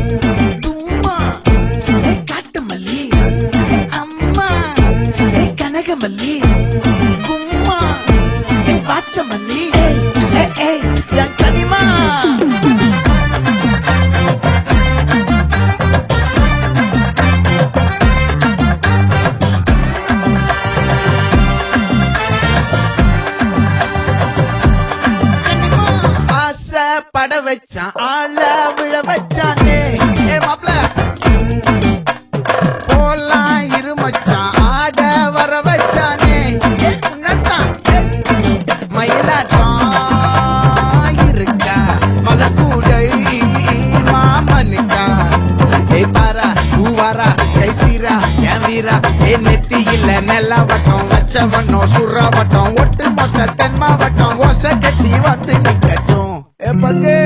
தும்மா ஏ காட்டு மல்லி அம்மா ஏ கனகமல்லி கும்மா ஏ பாச்ச மல்லி ஏ ஏ என் கனிமா ஆசை பட வச்சான் ஆள விழ வச்சானே ஏ மாப்ள போலாம் இரு மச்சான் ஆட வர வச்சானே ஏ உன்னத்தான் ஏ, மயிலாட்டம் இருக்கா மலக்கூடை மாமனுக்கா ஏ பாரா பூவாரா கைசீரா என் வீரா ஏ நெத்தி இல்ல நெல்லா வட்டம் வச்ச வண்ணம் சுறா வட்டம் ஒட்டு மொத்த தென் மாவட்டம் ஓசை கட்டி வந்து நிக்கட்டும் ஏ பங்கே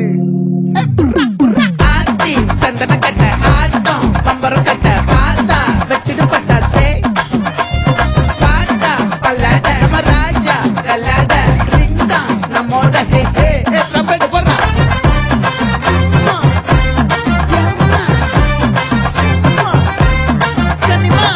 ஆத்தி சந்தன கட்ட ஆட்டம் பம்பரம் கட்ட பார்த்தா வச்சிடு பட்டாசே பாட்டா பல்லாட நம்ம ராஜா கல்லாட ரிங்கா நம்மோட ஹே ஹே ஏ ட்ரம்பெட் போடுறா அம்மா, எம்மா, சும்மா, கனிமா.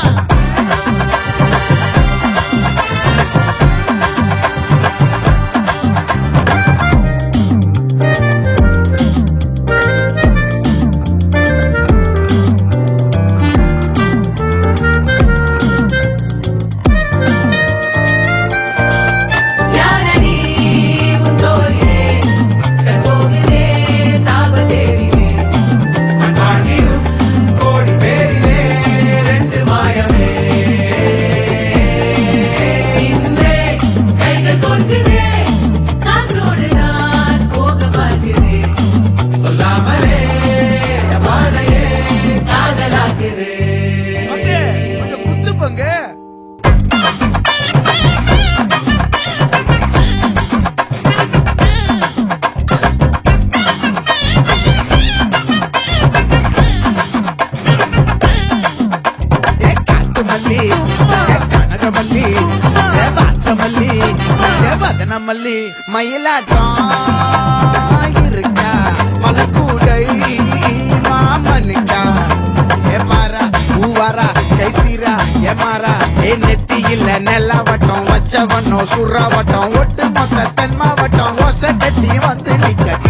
யாரடி உன் தோழியே கற்போகிறே தாபத்தேரிலே மண்பாண்டியும் கோடி பேரிலே ரெண்டு மாயமே இன்றே கைகள் கோர்க்குதே காற்றோடு நான் போக பார்க்கிறேன் சொல்லாமலே வாழையே காதலாக்குதே பங்கு, கொஞ்சம் குத்து பங்கு. ஏ காட்டு மல்லி, ஏ கனகமல்லி, ஏ வாசமல்லி, ஏ வதனமல்லி, மயிலாட்டம் இருக்கா மலக்கூடை மாமனுக்கா ஏ பாரா பூவாரா கைசீரா ஏ மாறா ஏ நெத்தி இல்ல நெல்லா வட்டம் வச்ச வண்ணம் சுறா வட்டம் ஒட்டு மொத்த தென் மாவட்டம் ஓசை கட்டி வந்து நிக்க